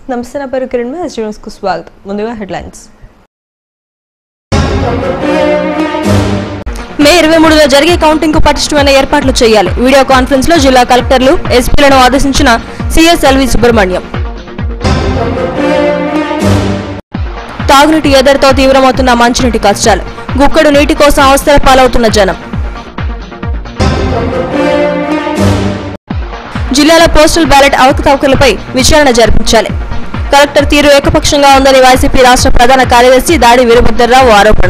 నమస్తే నా పేరు కిరణ్ ఎస్ న్యూస్కు స్వాగతం ముందుగా హెడ్లైన్స్ మే ఇరవై మూడులో జరిగే కౌంటింగ్ కు పటిష్టమైన ఏర్పాట్లు చేయాలి వీడియో కాన్ఫరెన్స్ లో జిల్లా కలెక్టర్లు ఎస్పీలను ఆదేశించిన సిఎస్ ఎల్వి సుబ్రహ్మణ్యం తాగునీటి ఎదరితో తీవ్రమవుతున్న మంచినీటి కష్టాలు గుక్కడు నీటి కోసం అవసర పాలవుతున్న జనం జిల్లాలో పోస్టల్ బ్యాలెట్ అవకతవకలపై విచారణ జరిపించాలి కలెక్టర్ తీరు ఏకపక్షంగా ఉందని వైసీపీ రాష్ట్ర ప్రధాన కార్యదర్శి దాడి వీరభద్రరావు ఆరోపణ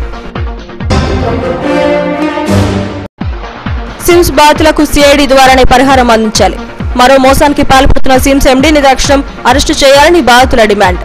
సిమ్స్ బాధితులకు సిఐడి ద్వారానే పరిహారం అందించాలి మరో మోసానికి పాల్పడుతున్న సిమ్స్ ఎండీని తక్షణం అరెస్టు చేయాలని బాధితుల డిమాండ్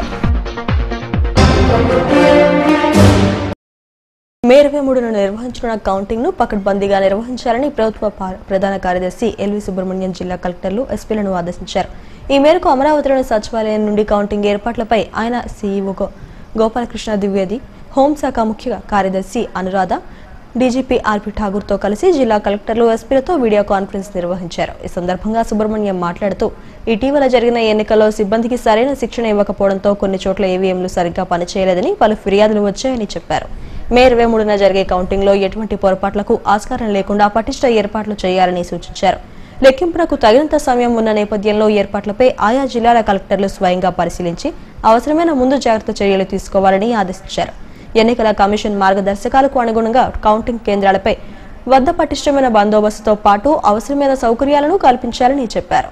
మే ఇరవై మూడున నిర్వహించనున్న కౌంటింగ్ ను పకడ్బందీగా నిర్వహించాలని ప్రభుత్వ పా- ప్రధాన కార్యదర్శి ఎల్వి సుబ్రహ్మణ్యం జిల్లా కలెక్టర్లు ఎస్పీలను ఆదేశించారు ఈ మేరకు అమరావతిలోని సచివాలయం నుండి కౌంటింగ్ ఏర్పాట్లపై ఆయన సీఈఓ గో- గోపాలకృష్ణ ద్వివేది హోంశాఖ ముఖ్య కార్యదర్శి అనురాధ డీజీపీ ఆర్పి ఠాగూర్తో కలిసి జిల్లా కలెక్టర్లు ఎస్పీలతో వీడియో కాన్ఫరెన్స్ నిర్వహించారు ఈ సందర్భంగా సుబ్రహ్మణ్యం మాట్లాడుతూ ఇటీవల జరిగిన ఎన్నికల్లో సిబ్బందికి సరైన శిక్షణ ఇవ్వకపోవడంతో కొన్ని చోట్ల ఈవీఎంలు సరిగ్గా పనిచేయలేదని పలు ఫిర్యాదులు వచ్చాయని చెప్పారు మే ఇరవై మూడున జరిగే కౌంటింగ్ లో ఎటువంటి పొరపాట్లకు ఆస్కారం లేకుండా పటిష్ట ఏర్పాట్లు చేయాలని సూచించారు లెక్కింపునకు తగినంత సమయం ఉన్న నేపథ్యంలో ఏర్పాట్లపై ఆయా జిల్లాల కలెక్టర్లు స్వయంగా పరిశీలించి అవసరమైన ముందు జాగ్రత్త చర్యలు తీసుకోవాలని ఆదేశించారు ఎన్నికల కమిషన్ మార్గదర్శకాలకు అనుగుణంగా కౌంటింగ్ కేంద్రాలపై వద్ద పటిష్టమైన బందోబస్తుతో పాటు అవసరమైన సౌకర్యాలను కల్పించాలని చెప్పారు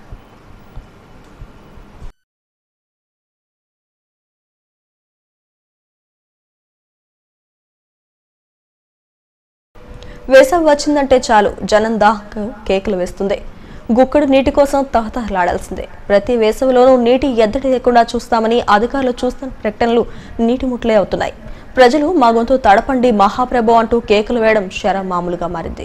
వేసవి వచ్చిందంటే చాలు జనం దాహకు కేకులు వేస్తుంది గుక్కడు నీటి కోసం తహతహలాడాల్సిందే ప్రతి వేసవిలోనూ నీటి ఎద్దడి లేకుండా చూస్తామని అధికారులు చూస్తున్న ప్రకటనలు నీటి ముట్లే అవుతున్నాయి ప్రజలు మా గొంతు తడపండి మహాప్రభు అంటూ కేకులు వేయడం శర మామూలుగా మారింది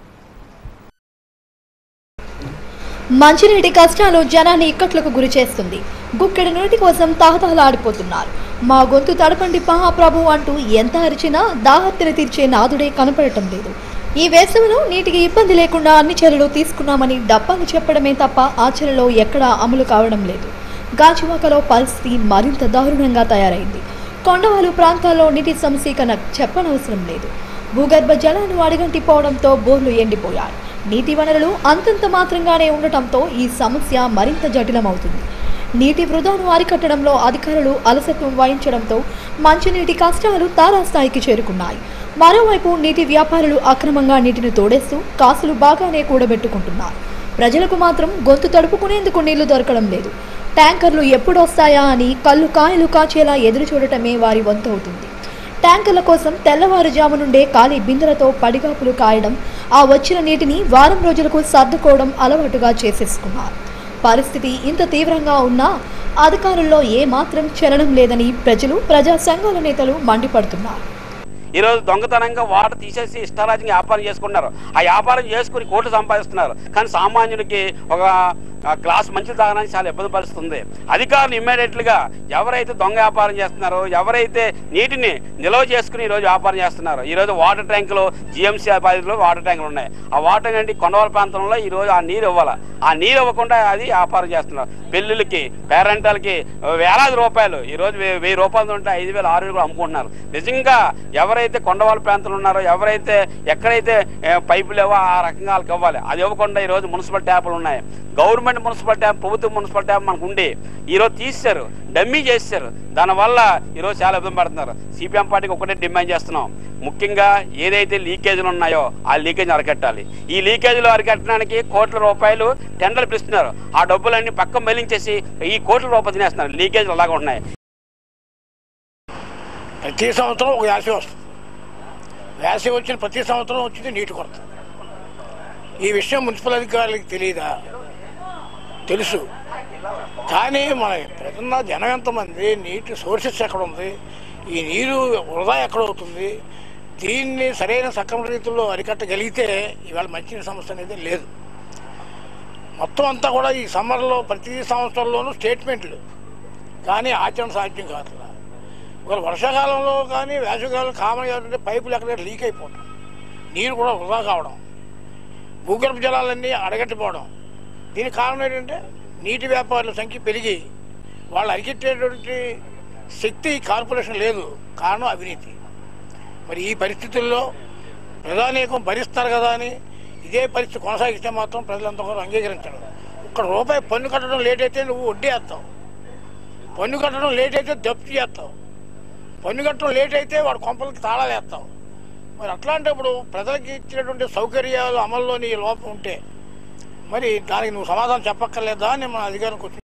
మంచినీటి కష్టాలు జనాన్ని ఇక్కట్లకు గురి చేస్తుంది గుక్కెడి నీటి కోసం తహతహలాడిపోతున్నారు మా గొంతు తడపండి మహాప్రభు అంటూ ఎంత అరిచినా దాహత్తిని తీర్చే నాదుడే కనపడటం లేదు ఈ వేసవిలో నీటికి ఇబ్బంది లేకుండా అన్ని చర్యలు తీసుకున్నామని డబ్బాలు చెప్పడమే తప్ప ఆచరణలో ఎక్కడా అమలు కావడం లేదు గాజువాకలో పరిస్థితి మరింత దారుణంగా తయారైంది కొండవాలు ప్రాంతాల్లో నీటి సమస్య ఇక నాకు చెప్పనవసరం లేదు భూగర్భ జలాలు అడగంటిపోవడంతో బోర్లు ఎండిపోయాయి నీటి వనరులు అంతంత మాత్రంగానే ఉండటంతో ఈ సమస్య మరింత జటిలమవుతుంది నీటి వృధాను అరికట్టడంలో అధికారులు అలసత్వం వహించడంతో మంచినీటి కష్టాలు తారాస్థాయికి చేరుకున్నాయి మరోవైపు నీటి వ్యాపారులు అక్రమంగా నీటిని తోడేస్తూ కాసులు బాగానే కూడబెట్టుకుంటున్నారు ప్రజలకు మాత్రం గొంతు తడుపుకునేందుకు నీళ్లు దొరకడం లేదు ట్యాంకర్లు ఎప్పుడు వస్తాయా అని కళ్ళు కాయలు కాచేలా ఎదురు చూడటమే వారి వంతు అవుతుంది ట్యాంకర్ల కోసం తెల్లవారుజాము నుండే ఖాళీ బిందెలతో పడిగాపులు కాయడం ఆ వచ్చిన నీటిని వారం రోజులకు సర్దుకోవడం అలవాటుగా చేసేసుకున్నారు పరిస్థితి ఇంత తీవ్రంగా ఉన్నా అధికారుల్లో ఏమాత్రం చలనం లేదని ప్రజలు ప్రజా సంఘాల నేతలు మండిపడుతున్నారు ఈరోజు దొంగతనంగా వాటర్ తీసేసి ఇష్టారాజ్యంగా వ్యాపారం చేసుకుంటున్నారు ఆ వ్యాపారం చేసుకుని కోట్లు సంపాదిస్తున్నారు కానీ సామాన్యుడికి ఒక ఆ, గ్లాస్ మంచి తాగడానికి చాలా ఇబ్బంది పరుస్తుంది అధికారులు ఇమ్మీడియట్లుగా ఎవరైతే దొంగ వ్యాపారం చేస్తున్నారో ఎవరైతే నీటిని నిల్వ చేసుకుని ఈరోజు వ్యాపారం చేస్తున్నారో ఈరోజు వాటర్ ట్యాంకులు జిఎంసీ పరిధిలో వాటర్ ట్యాంకులు ఉన్నాయి ఆ వాటర్ ట్యాంక్ అంటే కొండవాళ్ళ ప్రాంతంలో ఈరోజు ఆ నీరు ఇవ్వాలి ఆ నీరు ఇవ్వకుండా అది వ్యాపారం చేస్తున్నారు పెళ్ళిళ్ళకి పేరెంటాలకి వేలాది రూపాయలు ఈరోజు వెయ్యి వెయ్యి రూపాయలు ఉంటే ఐదు వేలు ఆరు వేలు కూడా అమ్ముకుంటున్నారు నిజంగా ఎవరైతే కొండవాళ్ళ ప్రాంతంలో ఉన్నారో ఎవరైతే ఎక్కడైతే ఏ, పైపులు లేవో ఆ రకంగా వాళ్ళకి ఇవ్వాలి అది ఇవ్వకుండా ఈరోజు మున్సిపల్ ట్యాపులు ఉన్నాయి గవర్నమెంట్ మున్సిపల్ ట్యాప్ ప్రభుత్వ మున్సిపల్ ట్యాప్ మనకు ఉండి ఈరోజు తీశారు డమ్మీ చేశారు దానివల్ల ఈరోజు చాలా ఇబ్బంది పడుతున్నారు సిపిఎం పార్టీకి ఒకటే డిమాండ్ చేస్తున్నాం ముఖ్యంగా ఏదైతే లీకేజీలు ఉన్నాయో ఆ లీకేజ్ అరికట్టాలి ఈ లీకేజీలు అరికట్టడానికి కోట్ల రూపాయలు టెండర్లు పిలుస్తున్నారు ఆ డబ్బులన్నీ పక్కన మెలించేసి ఈ కోట్ల రూపాయలు తినేస్తున్నారు లీకేజీలు అలాగే ఉన్నాయి ప్రతి సంవత్సరం ఒక వేసవి వస్తుంది వేసవి వచ్చిన ప్రతి సంవత్సరం వచ్చింది నీటి కొరత ఈ విషయం మున్సిపల్ అధికారులకు తెలియదా తెలుసు కానీ మన ప్రజన్న జనం ఎంతమంది నీటి సోర్సెస్ ఎక్కడ ఉంది ఈ నీరు వృధా ఎక్కడ అవుతుంది దీన్ని సరైన సక్రమ రీతిలో అరికట్టగలిగితే ఇవాళ మంచినీటి సమస్య అనేది లేదు మొత్తం అంతా కూడా ఈ సమ్మర్లో ప్రతి సంవత్సరంలోనూ స్టేట్మెంట్లు కానీ ఆచరణ సాధ్యం కాదు ఒకవేళ వర్షాకాలంలో కానీ వేసవికాలంలో కామన్ ఏంటంటే పైపులు ఎక్కడ లీక్ అయిపోవడం నీరు కూడా వృధా కావడం భూగర్భ జలాలన్నీ అడగట్టిపోవడం దీనికి కారణం ఏంటంటే నీటి వ్యాపారుల సంఖ్య పెరిగి వాళ్ళు అరికెట్టేటువంటి శక్తి ఈ కార్పొరేషన్ లేదు కారణం అవినీతి మరి ఈ పరిస్థితుల్లో ప్రధానికం భరిస్తారు కదా అని ఇదే పరిస్థితి కొనసాగిస్తే మాత్రం ప్రజలంతా కూడా అంగీకరించడం ఒక్క రూపాయి పన్ను కట్టడం లేట్ అయితే నువ్వు వడ్డీ వేస్తావు పన్ను కట్టడం లేట్ అయితే జప్తు చేస్తావు పన్ను కట్టడం లేట్ అయితే వాడు కొంపలకి తాళాలు వేస్తావు మరి అట్లాంటప్పుడు ప్రజలకి ఇచ్చినటువంటి సౌకర్యాలు అమల్లోని లోపం ఉంటే మరి దానికి నువ్వు సమాధానం చెప్పక్కర్లేదా అని మన అధికారం కూర్చుని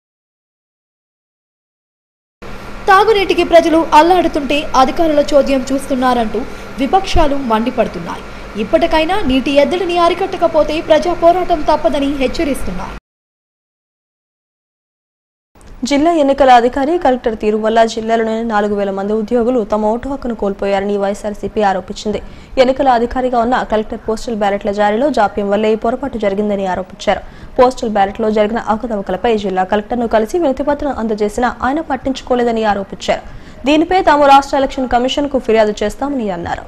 తాగునీటికి ప్రజలు అల్లాడుతుంటే అధికారుల చోద్యం చూస్తున్నారంటూ విపక్షాలు మండిపడుతున్నాయి ఇప్పటికైనా నీటి ఎద్దడిని అరికట్టకపోతే ప్రజా పోరాటం తప్పదని హెచ్చరిస్తున్నారు జిల్లా ఎన్నికల అధికారి కలెక్టర్ తీరు వల్ల జిల్లాలోని నాలుగు వేల మంది ఉద్యోగులు తమ ఓటు హక్కును కోల్పోయారని వైఎస్ఆర్సీపీ ఆరోపించింది ఎన్నికల అధికారిగా ఉన్న కలెక్టర్ పోస్టల్ బ్యాలెట్ల జారీలో జాప్యం వల్లే ఈ పొరపాటు జరిగిందని ఆరోపించారు పోస్టల్ బ్యాలెట్లో జరిగిన అవకతవకలపై జిల్లా కలెక్టర్ను కలిసి వినతిపత్రం అందజేసినా ఆయన పట్టించుకోలేదని ఆరోపించారు దీనిపై తాము రాష్ట్ర ఎలక్షన్ కమిషన్ కు ఫిర్యాదు చేస్తామని అన్నారు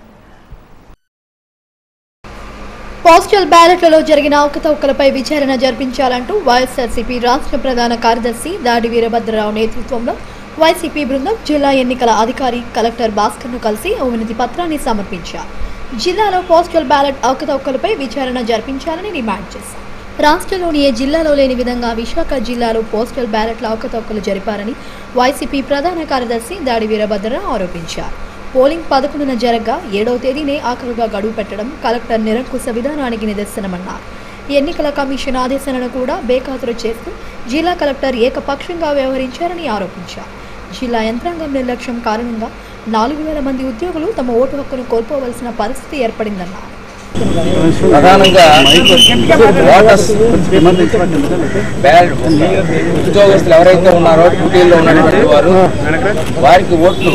పోస్టల్ బ్యాలెట్లలో జరిగిన అవకతవకలపై విచారణ జరిపించాలంటూ వైఎస్ఆర్సీపీ రాష్ట్ర ప్రధాన కార్యదర్శి దాడి వీరభద్రరావు నేతృత్వంలో వైసీపీ బృందం జిల్లా ఎన్నికల అధికారి కలెక్టర్ భాస్కర్ను కలిసి ఓ వినతి పత్రాన్ని సమర్పించారు జిల్లాలో పోస్టల్ బ్యాలెట్ అవకతవకలపై విచారణ జరిపించాలని డిమాండ్ చేశారు రాష్ట్రంలోని ఏ జిల్లాలో లేని విధంగా విశాఖ జిల్లాలో పోస్టల్ బ్యాలెట్ల అవకతవకలు జరిపారని వైసీపీ ప్రధాన కార్యదర్శి దాడి వీరభద్రరావు ఆరోపించారు పోలింగ్ పదకొండున జరగ్గా ఏడవ తేదీనే ఆఖరుగా గడువు పెట్టడం కలెక్టర్ నిరంకుశ విధానానికి నిదర్శనమన్నారు ఎన్నికల కమిషన్ ఆదేశాలను కూడా బేఖాతరు చేస్తూ జిల్లా కలెక్టర్ ఏకపక్షంగా వ్యవహరించారని ఆరోపించారు జిల్లా యంత్రాంగం నిర్లక్ష్యం కారణంగా నాలుగు వేల మంది ఉద్యోగులు తమ ఓటు హక్కును కోల్పోవలసిన పరిస్థితి ఏర్పడిందన్నారు ప్రధానంగా ఓటర్స్ బ్యాలెట్ ఉద్యోగస్తులు ఎవరైతే ఉన్నారో డ్యూటీల్లో ఉన్నటువంటి వారు వారికి ఓట్లు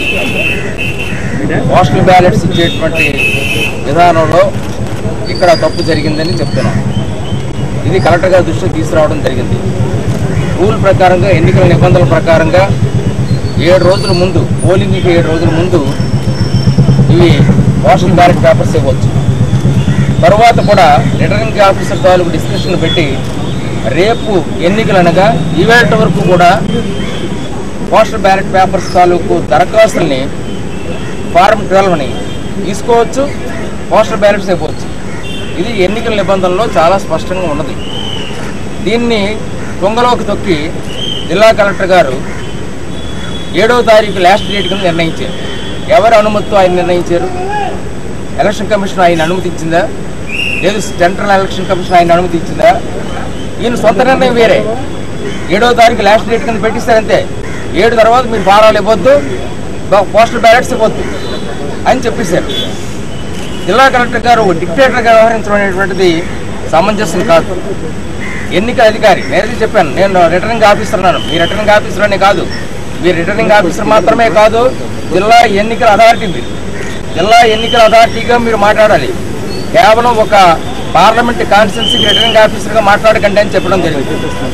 పోస్టల్ బ్యాలెట్స్ ఇచ్చేటువంటి విధానంలో ఇక్కడ తప్పు జరిగిందని చెప్తున్నాం ఇది కలెక్టర్ గారి దృష్టికి తీసుకురావడం జరిగింది రూల్ ప్రకారంగా ఎన్నికల నిబంధనల ప్రకారంగా ఏడు రోజుల ముందు పోలింగ్కి ఏడు రోజుల ముందు ఇవి పోస్టల్ బ్యాలెట్ పేపర్స్ ఇవ్వచ్చు తర్వాత కూడా రిటర్నింగ్ ఆఫీసర్ తాలూకు డిస్కషన్ పెట్టి రేపు ఎన్నికలు అనగా ఈవేళ వరకు కూడా పోస్టల్ బ్యాలెట్ పేపర్స్ తాలూకు దరఖాస్తుల్ని ఫారం ట్వెల్వ్ని తీసుకోవచ్చు పోస్టల్ బ్యాలెట్స్ ఇవ్వచ్చు ఇది ఎన్నికల నిబంధనలో చాలా స్పష్టంగా ఉన్నది దీన్ని తుంగలోకి తొక్కి జిల్లా కలెక్టర్ గారు ఏడవ తారీఖు లాస్ట్ డేట్ కింద నిర్ణయించారు ఎవరి అనుమతితో ఆయన నిర్ణయించారు ఎలక్షన్ కమిషన్ ఆయన అనుమతించిందా లేదు సెంట్రల్ ఎలక్షన్ కమిషన్ ఆయన అనుమతించిందా ఈయన సొంత నిర్ణయం వేరే ఏడవ తారీఖు లాస్ట్ డేట్ కింద పెట్టిస్తారంతే ఏడు తర్వాత మీరు ఫారాలు ఇవ్వద్దు బా- పోస్టల్ బ్యాలెట్స్ ఇవ్వద్దు అని చెప్పేశారు జిల్లా కలెక్టర్ గారు డిక్టేటర్గా వ్యవహరించడం అనేటువంటిది సమంజసం కాదు ఎన్నికల అధికారి నేరుగా చెప్పాను నేను రిటర్నింగ్ ఆఫీసర్ అన్నాను మీ రిటర్నింగ్ ఆఫీసర్ అనే కాదు మీరు రిటర్నింగ్ ఆఫీసర్ మాత్రమే కాదు జిల్లా ఎన్నికల అథారిటీ మీరు జిల్లా ఎన్నికల అథారిటీగా మీరు మాట్లాడాలి కేవలం ఒక పార్లమెంట్ కాన్స్టిట్యున్సీకి రిటర్నింగ్ ఆఫీసర్గా మాట్లాడకండి అని చెప్పడం జరిగింది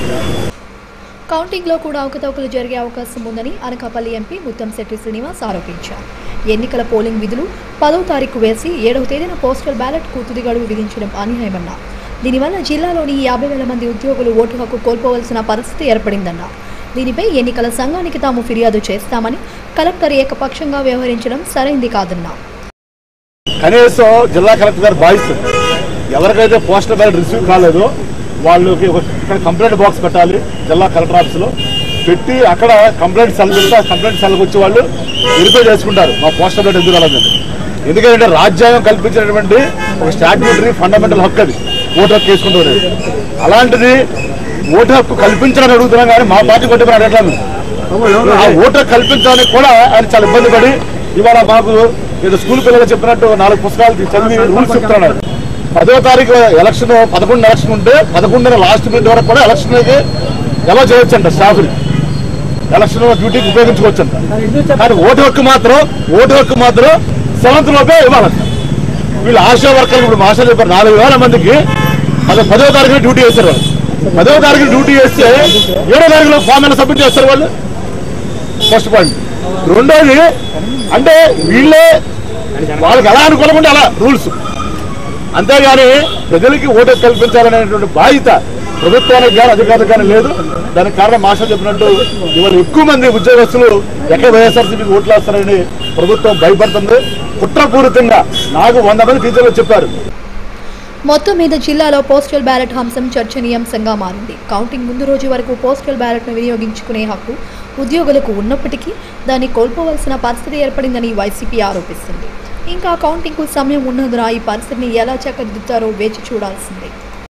కౌంటింగ్లో కూడా అవకతవకలు జరిగే అవకాశం ఉందని అనకాపల్లి ఎంపీ ముత్తంశెట్టి శ్రీనివాస్ ఆరోపించారు ఎన్నికల పోలింగ్ విధులు పదవ తారీఖు వేసి ఏడవ తేదీన పోస్టల్ బ్యాలెట్కు తుది గడువు విధించడం అన్యాయమన్నారు దీనివల్ల జిల్లాలోని యాభై వేల మంది ఉద్యోగులు ఓటు హక్కు కోల్పోవలసిన పరిస్థితి ఏర్పడిందన్నారు దీనిపై ఎన్నికల సంఘానికి తాము ఫిర్యాదు చేస్తామని కలెక్టర్ ఏకపక్షంగా వ్యవహరించడం సరైంది కాదన్నారు కనీసం జిల్లా కలెక్టర్ గారు భావిస్తుంది ఎవరికైతే పోస్టల్ బ్యాలెట్ రిసీవ్ కాలేదో వాళ్ళకి ఒక ఇక్కడ కంప్లైంట్ బాక్స్ పెట్టాలి జిల్లా కలెక్టర్ ఆఫీస్లో పెట్టి అక్కడ కంప్లైంట్ సెల్ పెడితే ఆ కంప్లైంట్ సెల్కి వచ్చి వాళ్ళు వెరిఫై చేసుకుంటారు మా పోస్టల్ బ్యాలెట్ ఎందుకు రాలేదని ఎందుకంటే రాజ్యాంగం కల్పించినటువంటి ఒక స్టాట్యూటరీ ఫండమెంటల్ హక్కు అది ఓటు హక్కు వేసుకుంటారు అలాంటిది ఓటు హక్కు కల్పించాలని అడుగుతున్నాం కానీ మా పార్టీ కొట్టి మనం అడగట్లేదు ఆ ఓటు హక్కు కల్పించడానికి కూడా ఆయన చాలా ఇబ్బంది పడి ఇవాళ మాకు ఏదో స్కూల్ పిల్లలు చెప్పినట్టు నాలుగు పుస్తకాలు చదివి రూల్స్ చెప్తున్నాడు పదో తారీఖు ఎలక్షన్ పదకొండు ఎలక్షన్ ఉంటే పదకొండున లాస్ట్ మినిట్ వరకు కూడా ఎలక్షన్ ఎలా చేయొచ్చంట స్టాఫ్ని ఎలక్షన్ డ్యూటీకి ఉపయోగించుకోవచ్చంట కానీ ఓటు హక్కు మాత్రం ఓటు హక్కు మాత్రం సెవెంత్ లోపే ఇవ్వాలంట వీళ్ళు ఆశా వర్కర్లు ఇప్పుడు మాస్టర్ చెప్పారు నాలుగు వేల మందికి అది పదో తారీఖున డ్యూటీ చేస్తారు వాళ్ళు పదో తారీఖున డ్యూటీ చేస్తే ఏడో తారీఖులో ఫామ్ ఎలా సబ్మిట్ చేస్తారు వాళ్ళు ఫస్ట్ పాయింట్ రెండోది అంటే వీళ్ళే వాళ్ళకి ఎలా అనుకూలకుంటే అలా రూల్స్ అంతేగాని ప్రజలకి ఓటు కల్పించాలనేటువంటి బాధ్యత ప్రభుత్వానికి కానీ అధికారులకు కానీ లేదు దానికి కారణం మాస్టర్ చెప్పినట్టు ఇవాళ ఎక్కువ మంది ఉద్యోగస్తులు ఎక్కడ వైఎస్ఆర్సీపీకి ఓట్లు వేస్తారని ప్రభుత్వం భయపడుతుంది కుట్రపూరితంగా నాకు వంద మంది టీచర్లు చెప్పారు మొత్తం మీద జిల్లాలో పోస్టల్ బ్యాలెట్ అంశం చర్చనీయాంశంగా మారింది కౌంటింగ్ ముందు రోజు వరకు పోస్టల్ బ్యాలెట్ను వినియోగించుకునే హక్కు ఉద్యోగులకు ఉన్నప్పటికీ దాన్ని కోల్పోవలసిన పరిస్థితి ఏర్పడిందని వైసీపీ ఆరోపిస్తుంది ఇంకా కౌంటింగ్కు సమయం ఉన్నందున ఈ పరిస్థితిని ఎలా చక్కదిద్దుతారో వేచి చూడాల్సిందే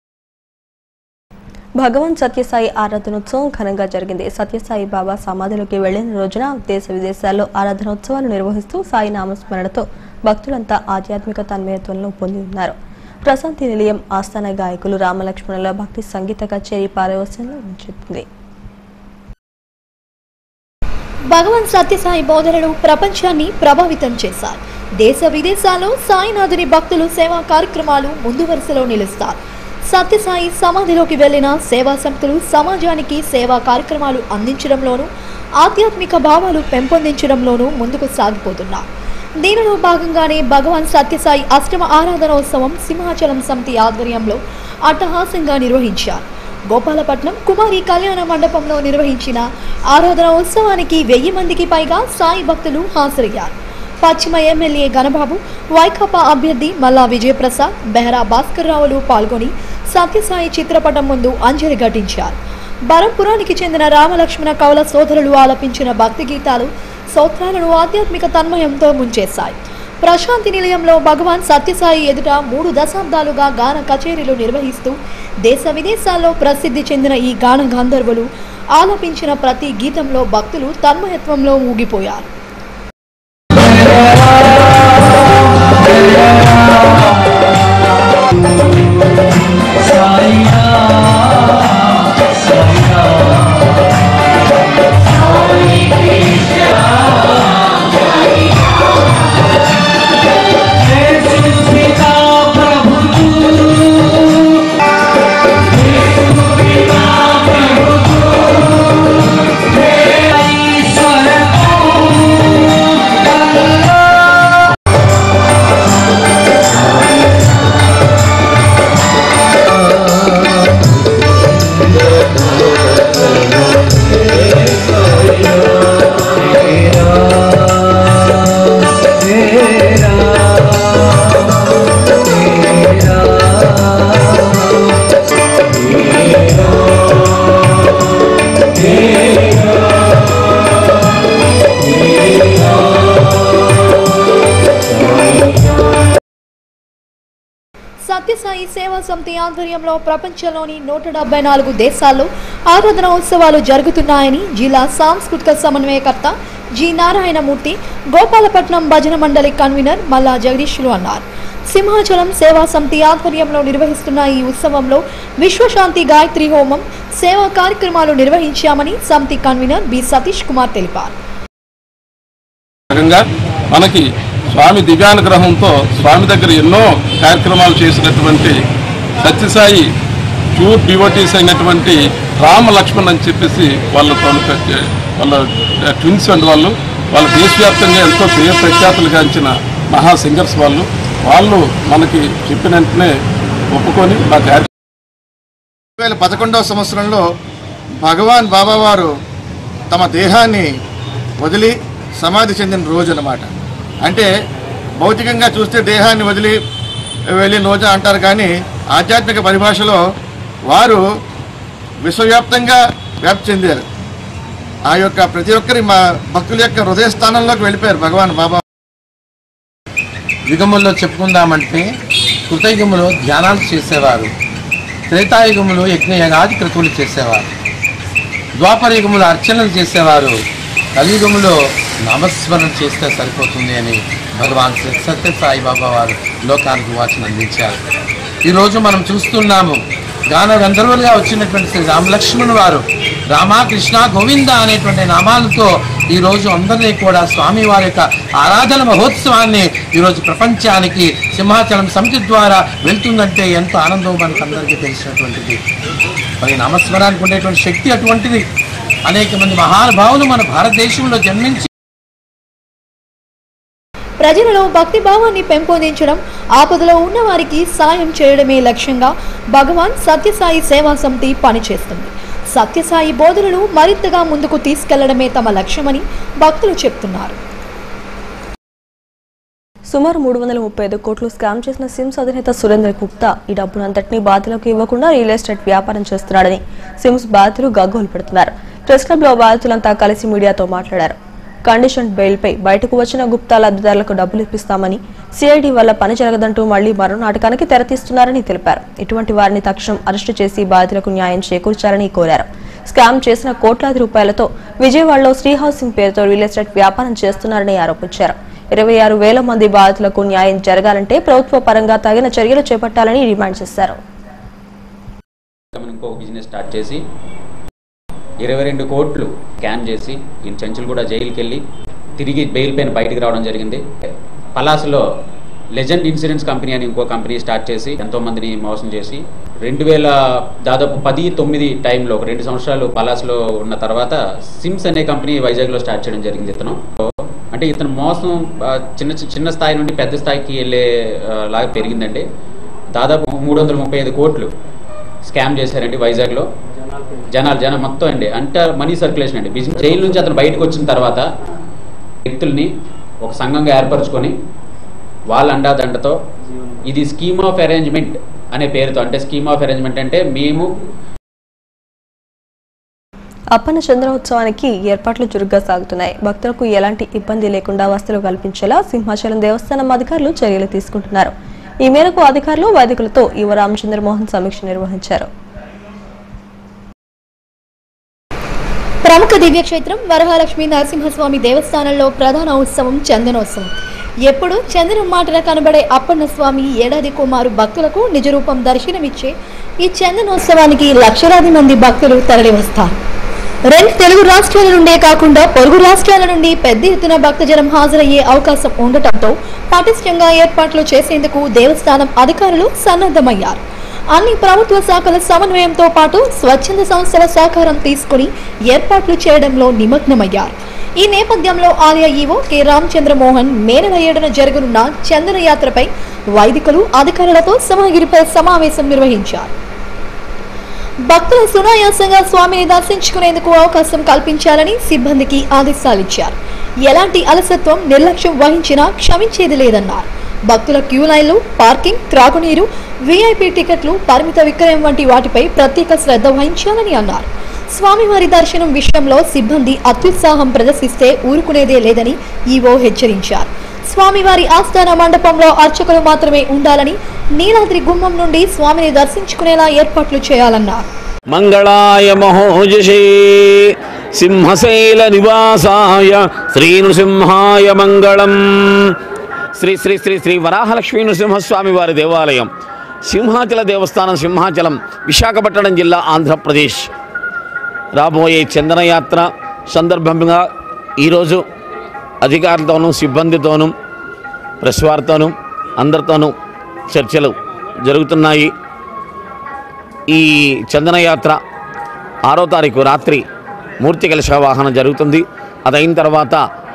భగవాన్ సత్యసాయి ఆరాధనోత్సవం ఘనంగా జరిగింది సత్యసాయి బాబా సమాధిలోకి వెళ్లిన రోజున దేశ విదేశాల్లో ఆరాధనోత్సవాలు నిర్వహిస్తూ సాయి నామస్మరణతో భక్తులంతా ఆధ్యాత్మిక తన్మయత్వంలో పొంది ఉన్నారు ప్రశాంతి నిలయం ఆస్థాన గాయకులు రామలక్ష్మణుల భక్తి సంగీత కచేరీ పారవస్యంలో ఉంచుతుంది భగవాన్ సత్యసాయి బోధనలు ప్రపంచాన్ని ప్రభావితం చేశారు దేశ విదేశాల్లో సాయినాథుని భక్తులు సేవా కార్యక్రమాలు ముందు వరుసలో నిలుస్తారు సత్యసాయి సమాధిలోకి వెళ్లిన సేవా సంస్థలు సమాజానికి సేవా కార్యక్రమాలు అందించడంలోనూ ఆధ్యాత్మిక భావాలు పెంపొందించడంలోనూ ముందుకు సాగిపోతున్నారు దీనిలో భాగంగానే భగవాన్ సత్యసాయి అష్టమ ఆరాధనోత్సవం సింహాచలం సమితి ఆధ్వర్యంలో అట్టహాసంగా నిర్వహించారు గోపాలపట్నం కుమారి కళ్యాణ మండపంలో నిర్వహించిన ఆరాధన ఉత్సవానికి వెయ్యి మందికి పైగా సాయి భక్తులు హాజరయ్యారు పశ్చిమ ఎమ్మెల్యే గణబాబు వైకాపా అభ్యర్థి మల్లా విజయప్రసాద్ బెహరా భాస్కర్ రావులు పాల్గొని సత్యసాయి చిత్రపటం ముందు అంజలి ఘటించారు బరంపురానికి చెందిన రామలక్ష్మణ కౌల సోదరులు ఆలపించిన భక్తి గీతాలు స్తోత్రాలను ఆధ్యాత్మిక తన్మయంతో ముంచేశాయి ప్రశాంతి నిలయంలో భగవాన్ సత్యసాయి ఎదుట మూడు దశాబ్దాలుగా గాన కచేరీలు నిర్వహిస్తూ దేశ విదేశాల్లో ప్రసిద్ధి చెందిన ఈ గాన గంధర్వులు ఆలపించిన ప్రతి గీతంలో భక్తులు తన్మయత్వంలో ఊగిపోయారు సత్యసాయి సేవా సమితి ఆధ్వర్యంలో ప్రపంచంలోని నూట డెబ్బై నాలుగు దేశాల్లో ఆరాధన ఉత్సవాలు జరుగుతున్నాయని జిల్లా సాంస్కృతిక సమన్వయకర్త జి నారాయణమూర్తి గోపాలపట్నం భజన మండలి కన్వీనర్ మల్లా జగదీష్లు అన్నారు సింహాచలం సేవా సమితి ఆధ్వర్యంలో నిర్వహిస్తున్న ఈ ఉత్సవంలో విశ్వశాంతి గాయత్రి హోమం సేవా కార్యక్రమాలు నిర్వహించామని సమితి కన్వీనర్ బి సతీష్ కుమార్ తెలిపారు భాగంగా మనకి స్వామి దివ్యానుగ్రహంతో స్వామి దగ్గర ఎన్నో కార్యక్రమాలు చేసినటువంటి సత్యసాయి ప్యూర్ డివోటీస్ అయినటువంటి రామ లక్ష్మణ్ అని చెప్పేసి వాళ్ళ తోలు- వాళ్ళ ట్విన్స్ అండ్ వాళ్ళు వాళ్ళ దేశవ్యాప్తంగా ఎంతో పేరు ప్రఖ్యాతులు గాంచిన మహా సింగర్స్ వాళ్ళు వాళ్ళు మనకి చెప్పిన వెంటనే ఒప్పుకొని మా కార్య రెండు వేల పదకొండవ సంవత్సరంలో భగవాన్ బాబా వారు తమ దేహాన్ని వదిలి సమాధి చెందిన రోజు అన్నమాట అంటే భౌతికంగా చూస్తే దేహాన్ని వదిలి వెళ్ళిన రోజు అంటారు కానీ ఆధ్యాత్మిక పరిభాషలో వారు విశ్వవ్యాప్తంగా వ్యాప్తి చెందారు ఆ యొక్క ప్రతి ఒక్కరి మా భక్తుల యొక్క హృదయ స్థానంలోకి వెళ్ళిపోయారు భగవాన్ బాబా యుగముల్లో చెప్పుకుందామంటే కృతయుగములో ధ్యానాలు చేసేవారు త్రేతాయుగములో యజ్ఞయగాది క్రతువులు చేసేవారు ద్వాపర యుగములో అర్చనలు చేసేవారు కలియుగములో నామస్మరణ చేస్తే సరిపోతుంది అని భగవాన్ శ్రీ సత్య సాయిబాబా వారు లోకానికి వాచన అందించారు ఈరోజు మనం చూస్తున్నాము గాన గంధర్వులుగా వచ్చినటువంటి శ్రీ రామలక్ష్మణ్ వారు రామ కృష్ణ గోవింద అనేటువంటి నామాలతో ఈరోజు అందరినీ కూడా స్వామి వారి యొక్క ఆరాధన మహోత్సవాన్ని ఈరోజు ప్రపంచానికి సింహాచలం సమితి ద్వారా వెళ్తుందంటే ఎంత ఆనందం మనకు అందరికీ తెలిసినటువంటిది మరి నామస్మరానికి ఉండేటువంటి శక్తి అటువంటిది అనేక మంది మహానుభావులు మన భారతదేశంలో జన్మించి ప్రజలలో భక్తి భావాన్ని పెంపొందించడం ఆపదలో ఉన్న వారికి సాయం చేయడమే లక్ష్యంగా భగవాన్ సత్యసాయి సేవా సమితి పనిచేస్తుంది సత్యసాయి బోధనలు మరింతగా ముందుకు తీసుకెళ్లడమే తమ లక్ష్యమని భక్తులు చెప్తున్నారు సుమారు మూడు వందల ముప్పై ఐదు కోట్లు స్కామ్ చేసిన సిమ్స్ అధినేత సురేంద్ర గుప్తా ఈ డబ్బునంతటినీ బాధితులకు ఇవ్వకుండా రియల్ ఎస్టేట్ వ్యాపారం చేస్తున్నాడని సిమ్స్ బాధితులు గగ్గోలు పెడుతున్నారు ప్రెస్ క్లబ్ లో బాధితులంతా కలిసి మీడియాతో మాట్లాడారు కండిషన్ బెయిల్పై బయటకు వచ్చిన గుప్తా లబ్ధిదారులకు డబ్బులు ఇప్పిస్తామని సిఐడి వల్ల పని జరగదంటూ మళ్లీ మరో నాటకానికి తెరతీస్తున్నారని తెలిపారు ఇటువంటి వారిని తక్షణం అరెస్టు చేసి బాధితులకు న్యాయం చేకూర్చాలని కోరారు స్కామ్ చేసిన కోట్లాది రూపాయలతో విజయవాడలో శ్రీ హౌసింగ్ పేరుతో రియల్ ఎస్టేట్ వ్యాపారం చేస్తున్నారని ఆరోపించారు ఇరవై ఆరు వేల మంది బాధితులకు న్యాయం జరగాలంటే ప్రభుత్వ పరంగా తగిన చర్యలు చేపట్టాలని డిమాండ్ చేశారు ఇంకో బిజినెస్ స్టార్ట్ చేసి ఇరవై రెండు కోట్లు స్కామ్ చేసి ఈయన చెంచులు కూడా జైలుకి వెళ్ళి తిరిగి బెయిల్ పైన బయటికి రావడం జరిగింది పలాసలో లెజెండ్ ఇన్సూరెన్స్ కంపెనీ అని ఇంకో కంపెనీ స్టార్ట్ చేసి ఎంతో మందిని మోసం చేసి రెండు వేల దాదాపు పది తొమ్మిది టైంలో ఒక రెండు సంవత్సరాలు పలాస్లో ఉన్న తర్వాత సిమ్స్ అనే కంపెనీ వైజాగ్లో స్టార్ట్ చేయడం జరిగింది ఇతను అంటే ఇతను మోసం ఆ, చిన్న చిన్న స్థాయి నుండి పెద్ద స్థాయికి వెళ్ళే ఆ, లాగా పెరిగిందండి దాదాపు మూడు వందల ముప్పై ఐదు కోట్లు స్కామ్ చేశారండి వైజాగ్లో జనాలు జనం మొత్తం అండి అంటే మనీ సర్క్యులేషన్ అండి బిజినెస్ జైలు నుంచి అతను బయటకు వచ్చిన తర్వాత వ్యక్తుల్ని ఒక సంఘంగా ఏర్పరచుకొని వాళ్ళ అండాదండతో ఇది స్కీమ్ ఆఫ్ అరేంజ్మెంట్ అనే పేరుతో అంటే స్కీమ్ ఆఫ్ అరేంజ్మెంట్ అంటే మేము అప్పన్న చంద్రోత్సవానికి ఏర్పాట్లు చురుగ్గా సాగుతున్నాయి భక్తులకు ఎలాంటి ఇబ్బంది లేకుండా వసతులు కల్పించేలా సింహాచలం దేవస్థానం అధికారులు చర్యలు తీసుకుంటున్నారు ఈ మేరకు అధికారులు వైదికులతో యువ రామచంద్రమోహన్ సమీక్ష నిర్వహించారు ప్రముఖ దివ్యక్షేత్రం వరహాలక్ష్మి నరసింహస్వామి దేవస్థానంలో ప్రధాన ఉత్సవం చందనోత్సవం ఎప్పుడు చందనం మాటన కనబడే అప్పన్న స్వామి ఏడాది కుమారు భక్తులకు నిజరూపం దర్శనమిచ్చే ఈ చందనోత్సవానికి లక్షలాది మంది భక్తులు తరలివస్తారు రెండు తెలుగు రాష్ట్రాల నుండే కాకుండా పొరుగు రాష్ట్రాల నుండి పెద్ద ఎత్తున భక్తజనం హాజరయ్యే అవకాశం ఉండటంతో పటిష్టంగా ఏర్పాట్లు చేసేందుకు దేవస్థానం అధికారులు సన్నద్ధమయ్యారు అన్ని ప్రభుత్వ శాఖల సమన్వయంతో పాటు స్వచ్ఛంద సంస్థల సహకారం తీసుకుని ఏర్పాట్లు చేయడంలో నిమగ్నమయ్యారు ఈ నేపథ్యంలో ఆలయ ఈవో కె రామచంద్రమోహన్ మే నెల ఏడున జరగనున్న చందన యాత్రపై వైదికులు అధికారులతో సమగిరిపై సమావేశం నిర్వహించారు భక్తులు సునాయాసంగా స్వామిని దర్శించుకునేందుకు అవకాశం కల్పించాలని సిబ్బందికి ఆదేశాలిచ్చారు ఎలాంటి అలసత్వం నిర్లక్ష్యం వహించినా క్షమించేది లేదన్నారు భక్తుల క్యూ లైన్లు పార్కింగ్ త్రాగునీరు వీఐపీ టికెట్లు పరిమిత విక్రయం వంటి వాటిపై ప్రత్యేక శ్రద్ధ వహించాలని అన్నారు స్వామివారి దర్శనం విషయంలో సిబ్బంది అత్యుత్సాహం ప్రదర్శిస్తే ఊరుకునేదే లేదని ఈవో హెచ్చరించారు స్వామివారి ఆస్థాన మండపంలో అర్చకులు మాత్రమే ఉండాలని నీలాద్రి గుమ్మం నుండి స్వామిని దర్శించుకునేలా ఏర్పాట్లు చేయాలన్నారు మంగళాయ మహోజషే సింహశైల నివాసాయ శ్రీ నృసింహాయ మంగళం శ్రీ శ్రీ శ్రీ శ్రీ వరాహలక్ష్మీ నృసింహస్వామి వారి దేవాలయం సింహాచల దేవస్థానం సింహాచలం విశాఖపట్నం జిల్లా ఆంధ్రప్రదేశ్ రాబోయే చందనయాత్ర సందర్భంగా ఈరోజు అధికారులతోనూ సిబ్బందితోనూ ప్రెస్ వారితోనూ అందరితోనూ చర్చలు జరుగుతున్నాయి ఈ చందనయాత్ర ఆరో తారీఖు రాత్రి మూర్తి కలశ వాహనం జరుగుతుంది అది అయిన తర్వాత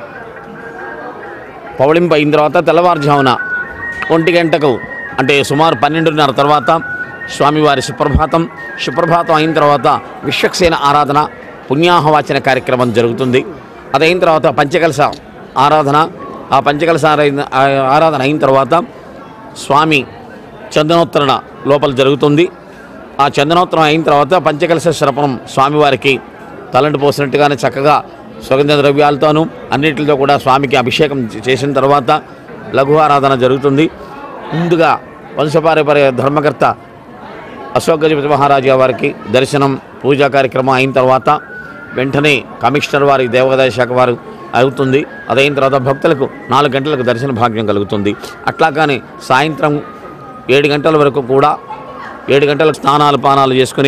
పవళింపు అయిన తర్వాత తెల్లవారుజామున ఒంటి గంటకు అంటే సుమారు పన్నెండున్నర తర్వాత స్వామివారి సుప్రభాతం సుప్రభాతం అయిన తర్వాత విశ్వక్సేన ఆరాధన పుణ్యాహవాచన కార్యక్రమం జరుగుతుంది అదైన తర్వాత పంచకలశ ఆరాధన ఆ పంచకలశ ఆరా- ఆరాధన అయిన తర్వాత స్వామి చందనోత్తరణ లోపల జరుగుతుంది ఆ చందనోత్తరం అయిన తర్వాత పంచకలశ శ్రపణం స్వామివారికి తలంటి పోసినట్టుగానే చక్కగా సుగంధ ద్రవ్యాలతోనూ అన్నిటితో కూడా స్వామికి అభిషేకం చే- చేసిన తర్వాత లఘు ఆరాధన జరుగుతుంది ముందుగా వంశపారంపర్య ధర్మకర్త అశోక్ గజపతి మహారాజు వారికి దర్శనం పూజా కార్యక్రమం అయిన తర్వాత వెంటనే కమిషనర్ వారి దేవాదాయ శాఖ వారు అవుతుంది అదైన తర్వాత భక్తులకు నాలుగు గంటలకు దర్శన భాగ్యం కలుగుతుంది అట్లా కానీ సాయంత్రం ఏడు గంటల వరకు కూడా ఏడు గంటలకు స్నానాలు పానాలు చేసుకుని